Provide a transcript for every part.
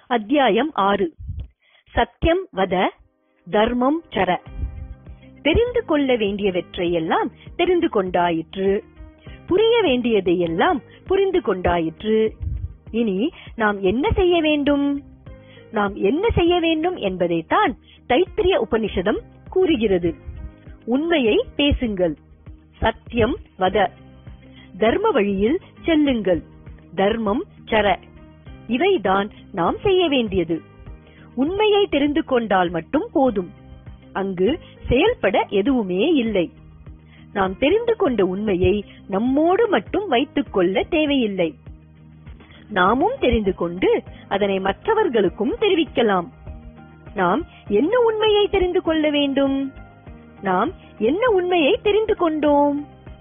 அத்தியாயம் ஆறு சத்தியம் வத தர்மம் சர தெரிந்து கொள்ள வேண்டியவற்றையெல்லாம் தெரிந்து கொண்டாயிற்று புரிய வேண்டியதையெல்லாம் புரிந்து கொண்டாயிற்று இனி நாம் என்ன செய்ய வேண்டும் நாம் என்ன செய்ய வேண்டும் என்பதைத்தான் தைத்திரிய உபனிஷதம் கூறுகிறது உண்மையை பேசுங்கள் சத்தியம் வத தர்ம வழியில் செல்லுங்கள் தர்மம் சர இவைதான் நாம் செய்ய வேண்டியது உண்மையை தெரிந்து கொண்டால் மட்டும் போதும் அங்கு செயல்பட எதுவுமே இல்லை நாம் தெரிந்து கொண்ட உண்மையை நம்மோடு மட்டும் வைத்துக் கொள்ள தேவையில்லை நாமும் தெரிந்து கொண்டு அதனை மற்றவர்களுக்கும் தெரிவிக்கலாம் நாம் என்ன உண்மையை தெரிந்து கொள்ள வேண்டும் நாம் என்ன உண்மையை தெரிந்து கொண்டோம்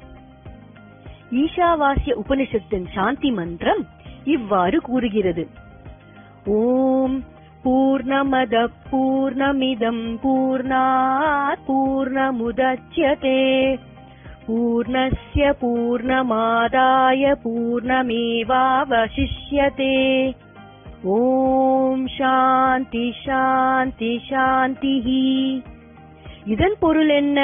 ஈஷாவாசிய உபனிஷத்தின் சாந்தி மந்திரம் இவ்வாறு கூறுகிறது ஓம் பூர்ணமத பூர்ணமிதம் பூர்ணாத் பூர்ணமுதச்யதே பூர்ணஸ்ய பூர்ணமாதாய பூர்ணமேவாவசிஷ்யதே ஓம் சாந்தி சாந்தி சாந்திஹி இதன் பொருள் என்ன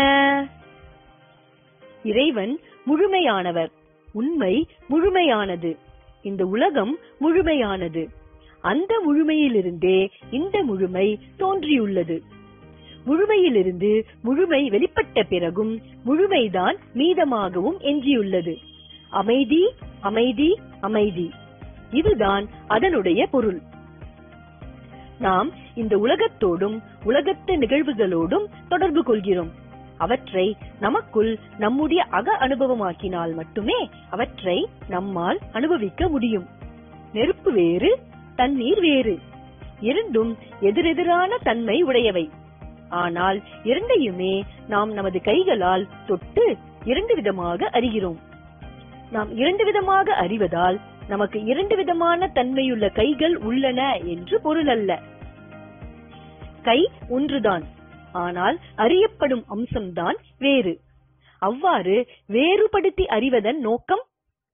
இறைவன் முழுமையானவர் உண்மை முழுமையானது இந்த உலகம் முழுமையானது அந்த முழுமையிலிருந்தே இந்த முழுமை தோன்றியுள்ளது முழுமையிலிருந்து முழுமை வெளிப்பட்ட பிறகும் முழுமைதான் மீதமாகவும் எஞ்சியுள்ளது அமைதி அமைதி அமைதி இதுதான் அதனுடைய பொருள் நாம் இந்த உலகத்தோடும் உலகத்து நிகழ்வுகளோடும் தொடர்பு கொள்கிறோம் அவற்றை நமக்குள் நம்முடைய அக அனுபவமாக்கினால் மட்டுமே அவற்றை நம்மால் அனுபவிக்க முடியும் நெருப்பு வேறு தண்ணீர் வேறு இரண்டும் எதிரெதிரான தன்மை உடையவை ஆனால் இரண்டையுமே நாம் நமது கைகளால் தொட்டு இரண்டு விதமாக அறிகிறோம் நாம் இரண்டு விதமாக அறிவதால் நமக்கு இரண்டு விதமான தன்மையுள்ள கைகள் உள்ளன என்று பொருள் அல்ல கை ஒன்றுதான் ஆனால் அறியப்படும் அம்சம்தான் வேறு அவ்வாறு வேறுபடுத்தி அறிவதன் நோக்கம்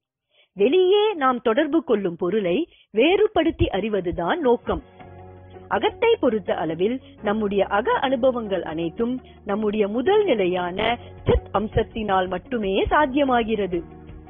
வெளியே நாம் தொடர்பு கொள்ளும் பொருளை வேறுபடுத்தி அறிவதுதான் நோக்கம் அகத்தை பொறுத்த அளவில் நம்முடைய அக அனுபவங்கள் அனைத்தும் நம்முடைய முதல் நிலையான சித் அம்சத்தினால் மட்டுமே சாத்தியமாகிறது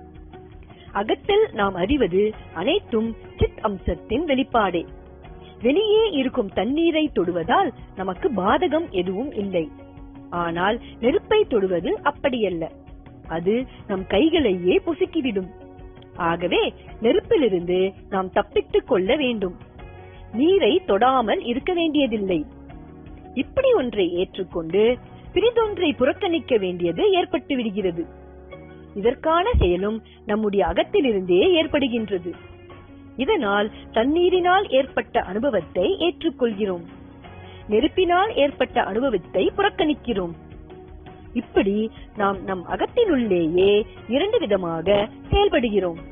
அகத்தில் நாம் அறிவது அனைத்தும் சித் அம்சத்தின் வெளிப்பாடே வெளியே இருக்கும் தண்ணீரை தொடுவதால் நமக்கு பாதகம் எதுவும் இல்லை ஆனால் நெருப்பை தொடுவது அப்படியல்ல அது நம் கைகளையே பொசுக்கிவிடும் ஆகவே நெருப்பிலிருந்து நாம் தப்பித்துக் கொள்ள வேண்டும் நீரை தொடாமல் இருக்க வேண்டியதில்லை இப்படி ஒன்றை ஏற்றுக்கொண்டு பிரிதொன்றை புறக்கணிக்க வேண்டியது ஏற்பட்டு விடுகிறது இதற்கான செயலும் நம்முடைய அகத்திலிருந்தே ஏற்படுகின்றது இதனால் தண்ணீரினால் ஏற்பட்ட அனுபவத்தை ஏற்றுக்கொள்கிறோம் நெருப்பினால் ஏற்பட்ட அனுபவத்தை புறக்கணிக்கிறோம் இப்படி நாம் நம் அகத்தினுள்ளேயே இரண்டு விதமாக செயல்படுகிறோம்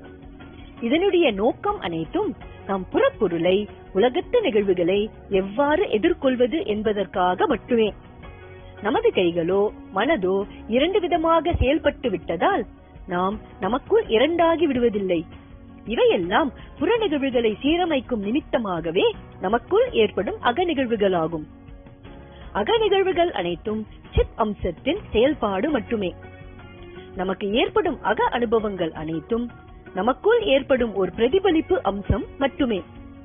இதனுடைய நோக்கம் அனைத்தும் நம் புறப்பொருளை உலகத்து நிகழ்வுகளை எவ்வாறு எதிர்கொள்வது என்பதற்காக மட்டுமே நமது கைகளோ மனதோ இரண்டு விதமாக செயல்பட்டு விட்டதால் நாம் நமக்குள் இரண்டாகி விடுவதில்லை இவையெல்லாம் புற நிகழ்வுகளை சீரமைக்கும் நிமித்தமாகவே நமக்குள் ஏற்படும் அக நிகழ்வுகளாகும் அக நிகழ்வுகள் அனைத்தும் சித் அம்சத்தின் செயல்பாடு மட்டுமே நமக்கு ஏற்படும் அக அனுபவங்கள் அனைத்தும் நமக்குள் ஏற்படும் ஒரு பிரதிபலிப்பு அம்சம் மட்டுமே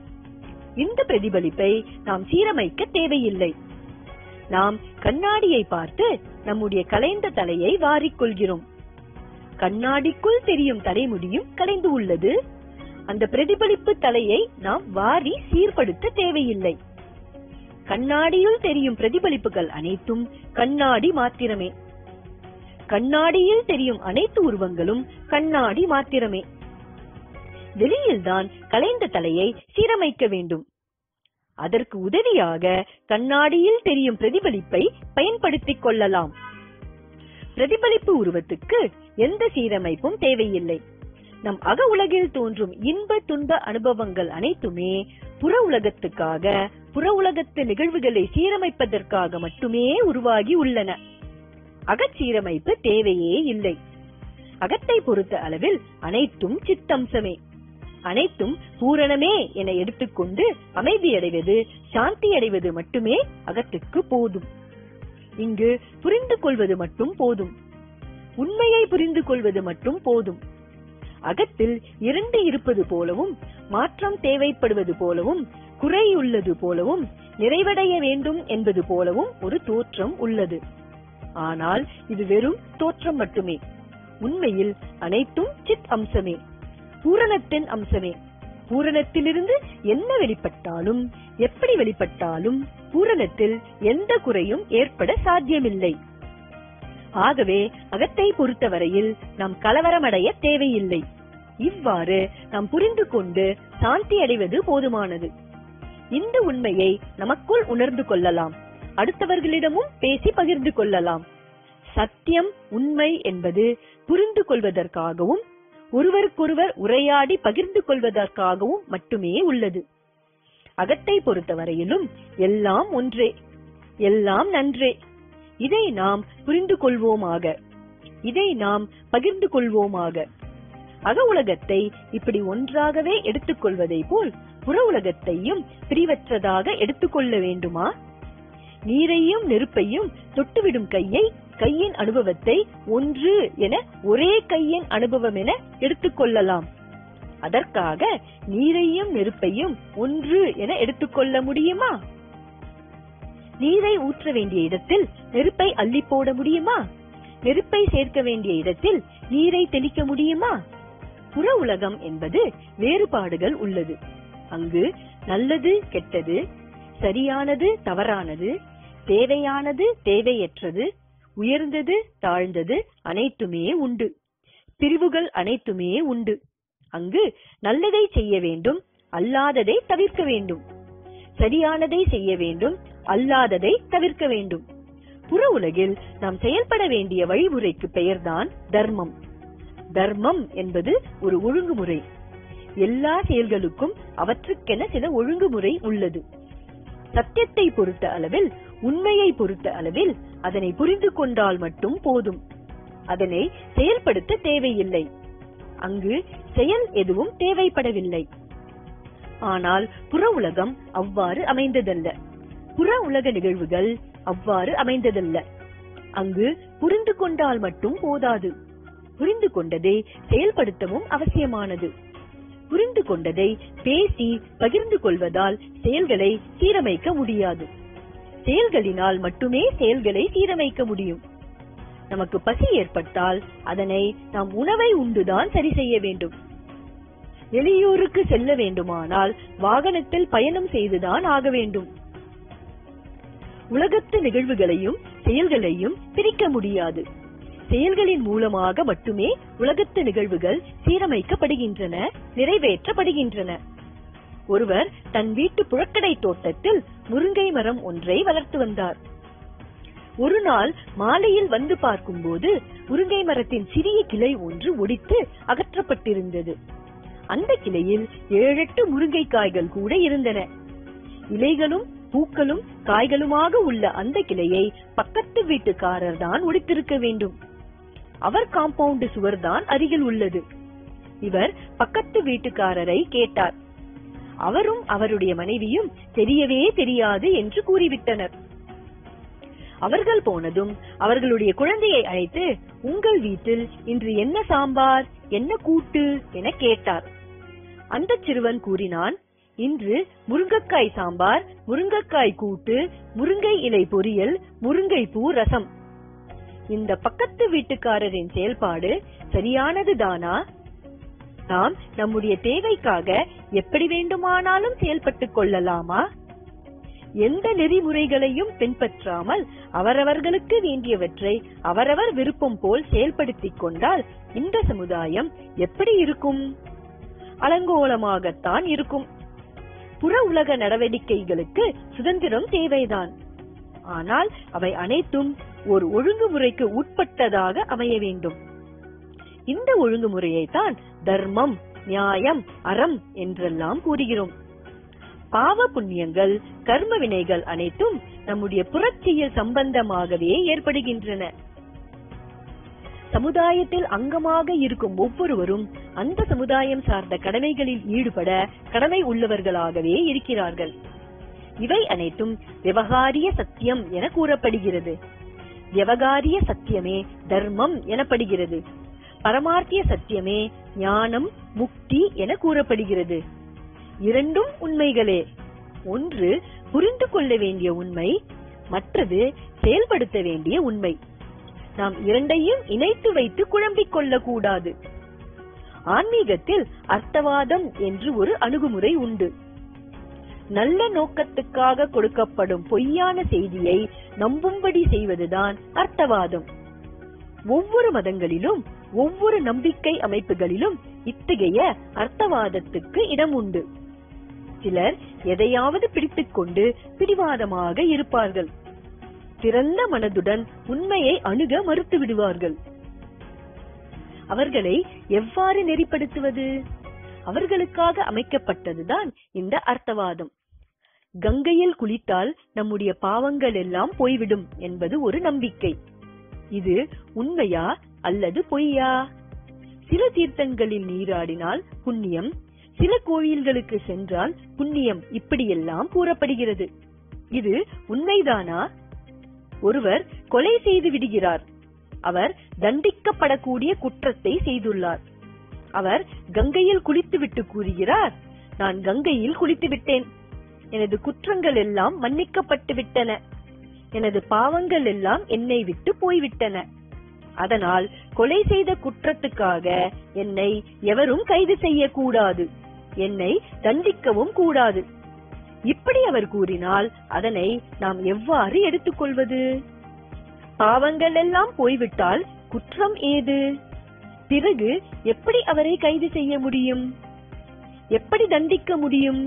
இந்த பிரதிபலிப்பை நாம் சீரமைக்க தேவையில்லை நாம் கண்ணாடியை பார்த்து நம்முடைய கலைந்த தலையை வாரிக்கொள்கிறோம் கண்ணாடிக்குள் தெரியும் தலைமுடியும் கலைந்து உள்ளது அந்த பிரதிபலிப்பு தலையை நாம் வாரி சீர்படுத்த தேவையில்லை கண்ணாடியில் தெரியும் பிரதிபலிப்புகள் அனைத்தும் கண்ணாடி மாத்திரமே கண்ணாடியில் தெரியும் அனைத்து உருவங்களும் கண்ணாடி மாத்திரமே வெளியில்தான் கலைந்த தலையை சீரமைக்க வேண்டும் அதற்கு உதவியாக கண்ணாடியில் தெரியும் பிரதிபலிப்பை பயன்படுத்திக் கொள்ளலாம் பிரதிபலிப்பு உருவத்துக்கு எந்த சீரமைப்பும் தேவையில்லை நம் அக உலகில் தோன்றும் இன்ப துன்ப அனுபவங்கள் அனைத்துமே புற உலகத்துக்காக புற உலகத்து நிகழ்வுகளை சீரமைப்பதற்காக மட்டுமே உருவாகி உள்ளன அகச்சீரமைப்பு தேவையே இல்லை அகத்தை பொறுத்த அளவில் அனைத்தும் சித்தம்சமே அனைத்தும் பூரணமே என எடுத்துக்கொண்டு அமைதியடைவது சாந்தி அடைவது மட்டுமே அகத்துக்கு போதும் இங்கு புரிந்து கொள்வது மட்டும் போதும் உண்மையை புரிந்து கொள்வது மட்டும் போதும் அகத்தில் இரண்டு இருப்பது போலவும் மாற்றம் தேவைப்படுவது போலவும் குறை உள்ளது போலவும் நிறைவடைய வேண்டும் என்பது போலவும் ஒரு தோற்றம் உள்ளது ஆனால் இது வெறும் தோற்றம் மட்டுமே உண்மையில் அனைத்தும் சித் அம்சமே பூரணத்தின் அம்சமே பூரணத்திலிருந்து என்ன வெளிப்பட்டாலும் எப்படி வெளிப்பட்டாலும் பூரணத்தில் எந்த குறையும் ஏற்பட சாத்தியமில்லை ஆகவே அகத்தை பொறுத்தவரையில் நாம் கலவரமடைய தேவையில்லை இவ்வாறு நாம் புரிந்து கொண்டு சாந்தி அடைவது போதுமானது இந்த உண்மையை நமக்குள் உணர்ந்து கொள்ளலாம் அடுத்தவர்களிடமும் பேசி பகிர்ந்து கொள்ளலாம் சத்தியம் உண்மை என்பது புரிந்து கொள்வதற்காகவும் ஒருவருக்கொருவர் உரையாடி பகிர்ந்து கொள்வதற்காகவும் மட்டுமே உள்ளது அகத்தை பொறுத்தவரையிலும் எல்லாம் ஒன்றே எல்லாம் நன்றே இதை நாம் புரிந்து கொள்வோமாக இதை நாம் பகிர்ந்து கொள்வோமாக அக உலகத்தை இப்படி ஒன்றாகவே எடுத்துக்கொள்வதை போல் புற உலகத்தையும் பிரிவற்றதாக எடுத்துக்கொள்ள வேண்டுமா நீரையும் நெருப்பையும் தொட்டுவிடும் கையை கையின் அனுபவத்தை ஒன்று என ஒரே கையின் அனுபவம் என எடுத்துக்கொள்ளலாம் அதற்காக நீரையும் நெருப்பையும் ஒன்று என எடுத்துக்கொள்ள முடியுமா நீரை ஊற்ற வேண்டிய இடத்தில் நெருப்பை அள்ளி போட முடியுமா நெருப்பை சேர்க்க வேண்டிய இடத்தில் நீரை தெளிக்க முடியுமா புற உலகம் என்பது வேறுபாடுகள் உள்ளது அங்கு நல்லது கெட்டது சரியானது தவறானது தேவையானது தேவையற்றது உயர்ந்தது தாழ்ந்தது அனைத்துமே உண்டு பிரிவுகள் அனைத்துமே உண்டு அங்கு நல்லதை செய்ய வேண்டும் அல்லாததை தவிர்க்க வேண்டும் சரியானதை செய்ய வேண்டும் அல்லாததை தவிர்க்க வேண்டும் புற உலகில் நாம் செயல்பட வேண்டிய வழிமுறைக்கு பெயர்தான் தர்மம் தர்மம் என்பது ஒரு ஒழுங்குமுறை எல்லா செயல்களுக்கும் அவற்றுக்கென சில ஒழுங்குமுறை உள்ளது சத்தியத்தை பொறுத்த அளவில் உண்மையை பொறுத்த அளவில் அதனை புரிந்து கொண்டால் மட்டும் போதும் அதனை செயல்படுத்த தேவையில்லை அங்கு செயல் எதுவும் தேவைப்படவில்லை ஆனால் புற உலகம் அவ்வாறு அமைந்ததல்ல புற உலக நிகழ்வுகள் அவ்வாறு அமைந்ததல்ல அங்கு புரிந்து கொண்டால் மட்டும் போதாது புரிந்து கொண்டதை செயல்படுத்தவும் அவசியமானது புரிந்து கொண்டதை பேசி பகிர்ந்து கொள்வதால் செயல்களை சீரமைக்க முடியாது செயல்களினால் மட்டுமே செயல்களை சீரமைக்க முடியும் நமக்கு பசி ஏற்பட்டால் அதனை நாம் உணவை உண்டுதான் சரி செய்ய வேண்டும் வெளியூருக்கு செல்ல வேண்டுமானால் வாகனத்தில் பயணம் செய்துதான் ஆக வேண்டும் உலகத்து நிகழ்வுகளையும் செயல்களையும் பிரிக்க முடியாது செயல்களின் மூலமாக மட்டுமே உலகத்து நிகழ்வுகள் சீரமைக்கப்படுகின்றன நிறைவேற்றப்படுகின்றன ஒருவர் தன் வீட்டு புழக்கடை தோட்டத்தில் முருங்கை மரம் ஒன்றை வளர்த்து வந்தார் ஒரு நாள் மாலையில் வந்து பார்க்கும்போது முருங்கை மரத்தின் சிறிய கிளை ஒன்று ஒடித்து அகற்றப்பட்டிருந்தது அந்த கிளையில் ஏழெட்டு முருங்கை காய்கள் கூட இருந்தன இலைகளும் பூக்களும் காய்களுமாக உள்ள அந்த கிளையை பக்கத்து வீட்டுக்காரர் தான் ஒடித்திருக்க வேண்டும் அவர் காம்பவுண்ட் சுவர் தான் அருகில் உள்ளது இவர் பக்கத்து வீட்டுக்காரரை கேட்டார் அவரும் அவருடைய மனைவியும் தெரியவே தெரியாது என்று கூறிவிட்டனர் அவர்கள் போனதும் அவர்களுடைய குழந்தையை அழைத்து உங்கள் வீட்டில் இன்று என்ன சாம்பார் என்ன கூட்டு என கேட்டார் அந்த சிறுவன் கூறினான் இன்று முருங்கக்காய் சாம்பார் முருங்கக்காய் கூட்டு முருங்கை இலை பொரியல் முருங்கை பூ ரசம் இந்த பக்கத்து வீட்டுக்காரரின் செயல்பாடு சரியானது தானா நாம் நம்முடைய தேவைக்காக எப்படி வேண்டுமானாலும் செயல்பட்டுக் கொள்ளலாமா எந்த நெறிமுறைகளையும் பின்பற்றாமல் அவரவர்களுக்கு வேண்டியவற்றை அவரவர் விருப்பம் போல் செயல்படுத்திக் கொண்டால் இந்த சமுதாயம் எப்படி இருக்கும் அலங்கோலமாகத்தான் இருக்கும் புற உலக நடவடிக்கைகளுக்கு சுதந்திரம் தேவைதான் ஆனால் அவை அனைத்தும் ஒரு ஒழுங்குமுறைக்கு உட்பட்டதாக அமைய வேண்டும் இந்த ஒழுங்குமுறையை தான் தர்மம் நியாயம் அறம் என்றெல்லாம் கூறுகிறோம் பாவ புண்ணியங்கள் கர்ம வினைகள் அனைத்தும் நம்முடைய புறச்சியல் சம்பந்தமாகவே ஏற்படுகின்றன சமுதாயத்தில் அங்கமாக இருக்கும் ஒவ்வொருவரும் அந்த சமுதாயம் சார்ந்த கடமைகளில் ஈடுபட கடமை உள்ளவர்களாகவே இருக்கிறார்கள் இவை அனைத்தும் விவகாரிய சத்தியம் என கூறப்படுகிறது விவகாரிய சத்தியமே தர்மம் எனப்படுகிறது பரமார்த்திய சத்தியமே ஞானம் முக்தி என கூறப்படுகிறது இரண்டும் உண்மைகளே ஒன்று புரிந்து கொள்ள வேண்டிய உண்மை மற்றது செயல்படுத்த வேண்டிய உண்மை நாம் இரண்டையும் இணைத்து வைத்து குழம்பிக் கொள்ளக்கூடாது ஆன்மீகத்தில் அர்த்தவாதம் என்று ஒரு அணுகுமுறை உண்டு நல்ல நோக்கத்துக்காக கொடுக்கப்படும் பொய்யான செய்தியை நம்பும்படி செய்வதுதான் அர்த்தவாதம் ஒவ்வொரு மதங்களிலும் ஒவ்வொரு நம்பிக்கை அமைப்புகளிலும் இத்தகைய அர்த்தவாதத்துக்கு இடம் உண்டு சிலர் எதையாவது பிடித்துக்கொண்டு பிடிவாதமாக இருப்பார்கள் திறந்த மனதுடன் உண்மையை அணுக மறுத்து விடுவார்கள் அவர்களை எவ்வாறு நெறிப்படுத்துவது அவர்களுக்காக அமைக்கப்பட்டதுதான் இந்த அர்த்தவாதம் கங்கையில் குளித்தால் நம்முடைய பாவங்கள் எல்லாம் போய்விடும் என்பது ஒரு நம்பிக்கை இது உண்மையா அல்லது பொய்யா சில தீர்த்தங்களில் நீராடினால் புண்ணியம் சில கோயில்களுக்கு சென்றால் புண்ணியம் இப்படியெல்லாம் கூறப்படுகிறது இது உண்மைதானா ஒருவர் கொலை செய்து விடுகிறார் அவர் தண்டிக்கப்படக்கூடிய குற்றத்தை செய்துள்ளார் அவர் கங்கையில் குளித்துவிட்டு கூறுகிறார் நான் கங்கையில் குளித்து விட்டேன் எனது குற்றங்கள் எல்லாம் மன்னிக்கப்பட்டு விட்டன எனது பாவங்கள் எல்லாம் என்னை விட்டு போய்விட்டன அதனால் கொலை செய்த குற்றத்துக்காக என்னை எவரும் கைது செய்யக்கூடாது என்னை தண்டிக்கவும் கூடாது இப்படி அவர் கூறினால் அதனை நாம் எவ்வாறு எடுத்துக்கொள்வது பாவங்கள் எல்லாம் போய்விட்டால் குற்றம் ஏது பிறகு எப்படி அவரை கைது செய்ய முடியும் எப்படி தண்டிக்க முடியும்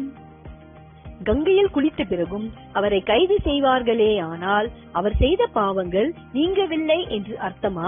கங்கையில் குளித்த பிறகும் அவரை கைது செய்வார்களே ஆனால் அவர் செய்த பாவங்கள் நீங்கவில்லை என்று அர்த்தமா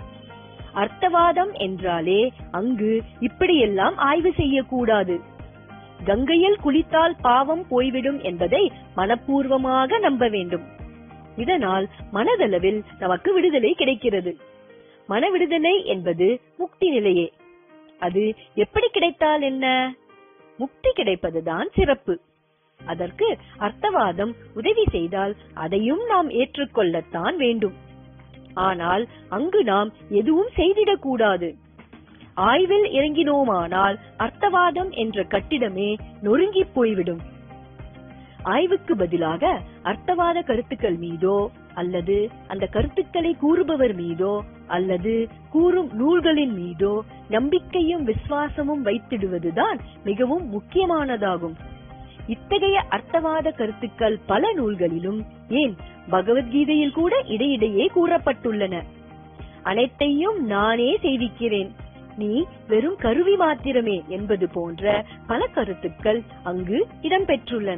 அர்த்தவாதம் என்றாலே அங்கு இப்படியெல்லாம் ஆய்வு செய்யக்கூடாது கங்கையில் குளித்தால் பாவம் போய்விடும் என்பதை மனப்பூர்வமாக நம்ப வேண்டும் இதனால் மனதளவில் நமக்கு விடுதலை கிடைக்கிறது மன விடுதலை என்பது முக்தி நிலையே அது எப்படி கிடைத்தால் என்ன முக்தி கிடைப்பதுதான் சிறப்பு அதற்கு அர்த்தவாதம் உதவி செய்தால் அதையும் நாம் ஏற்றுக்கொள்ளத்தான் வேண்டும் ஆனால் அங்கு நாம் எதுவும் செய்திடக்கூடாது ஆய்வில் இறங்கினோமானால் அர்த்தவாதம் என்ற கட்டிடமே நொறுங்கி போய்விடும் ஆய்வுக்கு பதிலாக அர்த்தவாத கருத்துக்கள் மீதோ அல்லது அந்த கருத்துக்களை கூறுபவர் மீதோ அல்லது கூறும் நூல்களின் மீதோ நம்பிக்கையும் விசுவாசமும் வைத்திடுவதுதான் மிகவும் முக்கியமானதாகும் இத்தகைய அர்த்தவாத கருத்துக்கள் பல நூல்களிலும் ஏன் பகவத்கீதையில் கூட இடையிடையே கூறப்பட்டுள்ளன அனைத்தையும் நானே செய்விக்கிறேன் நீ வெறும் கருவி மாத்திரமே என்பது போன்ற பல கருத்துக்கள் அங்கு இடம்பெற்றுள்ளன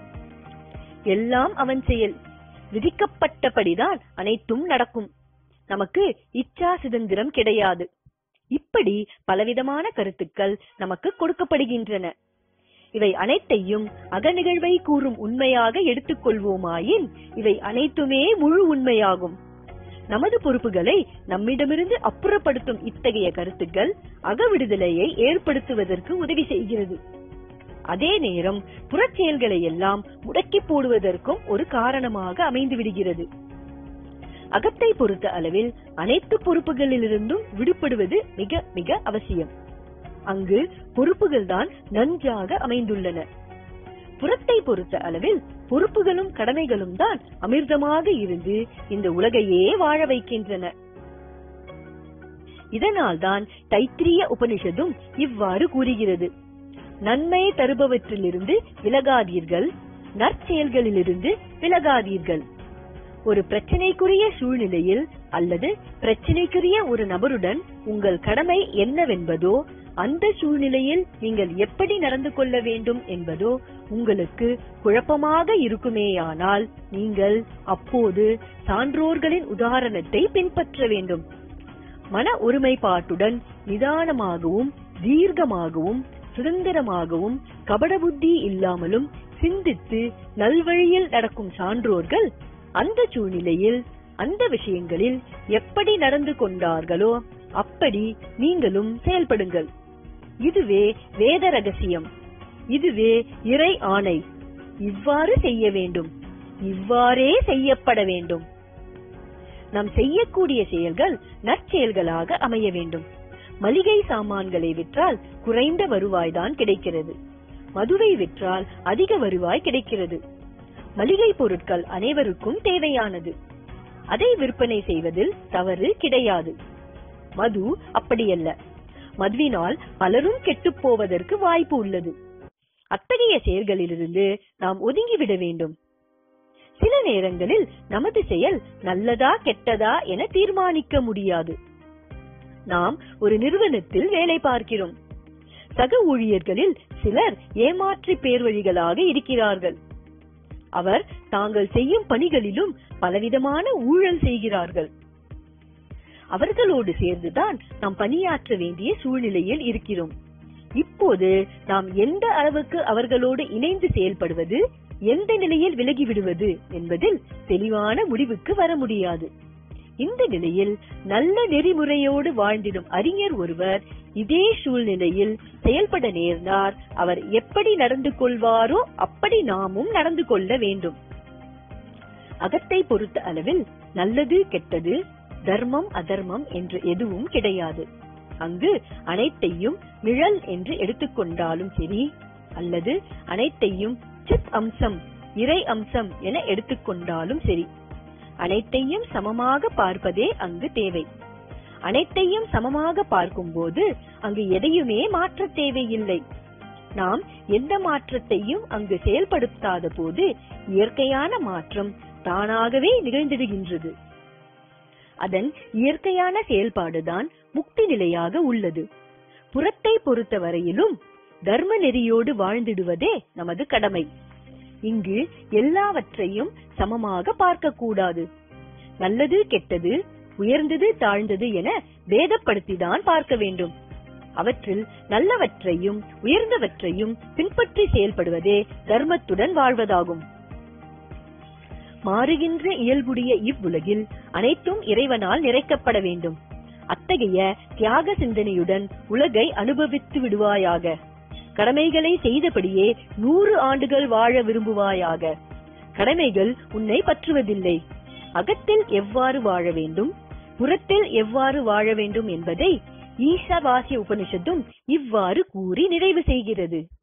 எல்லாம் அவன் செயல் விதிக்கப்பட்டபடிதான் அனைத்தும் நடக்கும் நமக்கு இச்சா சுதந்திரம் கிடையாது இப்படி பலவிதமான கருத்துக்கள் நமக்கு கொடுக்கப்படுகின்றன இவை அனைத்தையும் அகநிகழ்வை கூறும் உண்மையாக எடுத்துக்கொள்வோமாயின் இவை அனைத்துமே முழு உண்மையாகும் நமது பொறுப்புகளை நம்மிடமிருந்து அப்புறப்படுத்தும் இத்தகைய கருத்துக்கள் அகவிடுதலையை ஏற்படுத்துவதற்கு உதவி செய்கிறது அதே நேரம் புறச்செயல்களை எல்லாம் முடக்கி போடுவதற்கும் ஒரு காரணமாக அமைந்து விடுகிறது அகத்தை பொறுத்த அளவில் அனைத்து பொறுப்புகளிலிருந்தும் விடுபடுவது மிக மிக அவசியம் அங்கு பொறுப்புகள் தான் நன்றாக அமைந்துள்ளன புறத்தை பொறுத்த அளவில் பொறுப்புகளும் கடமைகளும் தான் அமிர்தமாக இருந்து இந்த உலகையே வாழ வைக்கின்றன இதனால்தான் தைத்திரிய உபனிஷதும் இவ்வாறு கூறுகிறது நன்மை தருபவற்றிலிருந்து விலகாதீர்கள் நற்செயல்களிலிருந்து விலகாதீர்கள் ஒரு பிரச்சனைக்குரிய சூழ்நிலையில் அல்லது பிரச்சனைக்குரிய ஒரு நபருடன் உங்கள் கடமை என்னவென்பதோ அந்த சூழ்நிலையில் நீங்கள் எப்படி நடந்து கொள்ள வேண்டும் என்பதோ உங்களுக்கு குழப்பமாக இருக்குமேயானால் நீங்கள் அப்போது சான்றோர்களின் உதாரணத்தை பின்பற்ற வேண்டும் மன ஒருமைப்பாட்டுடன் நிதானமாகவும் தீர்க்கமாகவும் சுதந்திரமாகவும் கபட புத்தி இல்லாமலும் சிந்தித்து நல்வழியில் நடக்கும் சான்றோர்கள் அந்த சூழ்நிலையில் அந்த விஷயங்களில் எப்படி நடந்து கொண்டார்களோ அப்படி நீங்களும் செயல்படுங்கள் இதுவே வேத ரகசியம் இதுவே இறை ஆணை இவ்வாறு செய்ய வேண்டும் இவ்வாறே செய்யப்பட வேண்டும் நாம் செய்யக்கூடிய செயல்கள் நற்செயல்களாக அமைய வேண்டும் மளிகை சாமான்களை விற்றால் குறைந்த வருவாய்தான் கிடைக்கிறது மதுவை விற்றால் அதிக வருவாய் கிடைக்கிறது மளிகை பொருட்கள் அனைவருக்கும் தேவையானது அதை விற்பனை செய்வதில் தவறு கிடையாது மது அப்படியல்ல மதுவினால் பலரும் கெட்டுப் போவதற்கு வாய்ப்பு உள்ளது அத்தகைய செயல்களிலிருந்து நாம் ஒதுங்கிவிட வேண்டும் சில நேரங்களில் நமது செயல் நல்லதா கெட்டதா என தீர்மானிக்க முடியாது நாம் ஒரு நிறுவனத்தில் வேலை பார்க்கிறோம் சக ஊழியர்களில் சிலர் ஏமாற்றி பேர் வழிகளாக இருக்கிறார்கள் அவர் தாங்கள் செய்யும் பணிகளிலும் பலவிதமான ஊழல் செய்கிறார்கள் அவர்களோடு சேர்ந்துதான் நாம் பணியாற்ற வேண்டிய சூழ்நிலையில் இருக்கிறோம் இப்போது நாம் எந்த அளவுக்கு அவர்களோடு இணைந்து செயல்படுவது எந்த நிலையில் விலகிவிடுவது என்பதில் தெளிவான முடிவுக்கு வர முடியாது இந்த நிலையில் நல்ல நெறிமுறையோடு வாழ்ந்திடும் அறிஞர் ஒருவர் இதே சூழ்நிலையில் செயல்பட நேர்ந்தார் அவர் எப்படி நடந்து கொள்வாரோ அப்படி நாமும் நடந்து கொள்ள வேண்டும் அகத்தை பொறுத்த அளவில் நல்லது கெட்டது தர்மம் அதர்மம் என்று எதுவும் கிடையாது அங்கு அனைத்தையும் நிழல் என்று எடுத்துக்கொண்டாலும் சரி அல்லது அனைத்தையும் சித் அம்சம் இறை அம்சம் என எடுத்துக்கொண்டாலும் சரி அனைத்தையும் சமமாக பார்ப்பதே அங்கு தேவை அனைத்தையும் சமமாக பார்க்கும்போது அங்கு எதையுமே மாற்ற தேவையில்லை நாம் எந்த மாற்றத்தையும் அங்கு செயல்படுத்தாத போது இயற்கையான மாற்றம் தானாகவே நிகழ்ந்திடுகின்றது அதன் இயற்கையான செயல்பாடுதான் முக்தி நிலையாக உள்ளது புறத்தை பொறுத்த வரையிலும் தர்ம நெறியோடு வாழ்ந்திடுவதே நமது கடமை இங்கு எல்லாவற்றையும் சமமாக பார்க்க கூடாது நல்லது கெட்டது உயர்ந்தது தாழ்ந்தது என பேதப்படுத்திதான் பார்க்க வேண்டும் அவற்றில் நல்லவற்றையும் உயர்ந்தவற்றையும் பின்பற்றி செயல்படுவதே தர்மத்துடன் வாழ்வதாகும் மாறுகின்ற இயல்புடைய இவ்வுலகில் அனைத்தும் இறைவனால் நிறைக்கப்பட வேண்டும் அத்தகைய தியாக சிந்தனையுடன் உலகை அனுபவித்து விடுவாயாக கடமைகளை செய்தபடியே நூறு ஆண்டுகள் வாழ விரும்புவாயாக கடமைகள் உன்னை பற்றுவதில்லை அகத்தில் எவ்வாறு வாழ வேண்டும் புறத்தில் எவ்வாறு வாழ வேண்டும் என்பதை ஈஷாவாசிய உபனிஷத்தும் இவ்வாறு கூறி நிறைவு செய்கிறது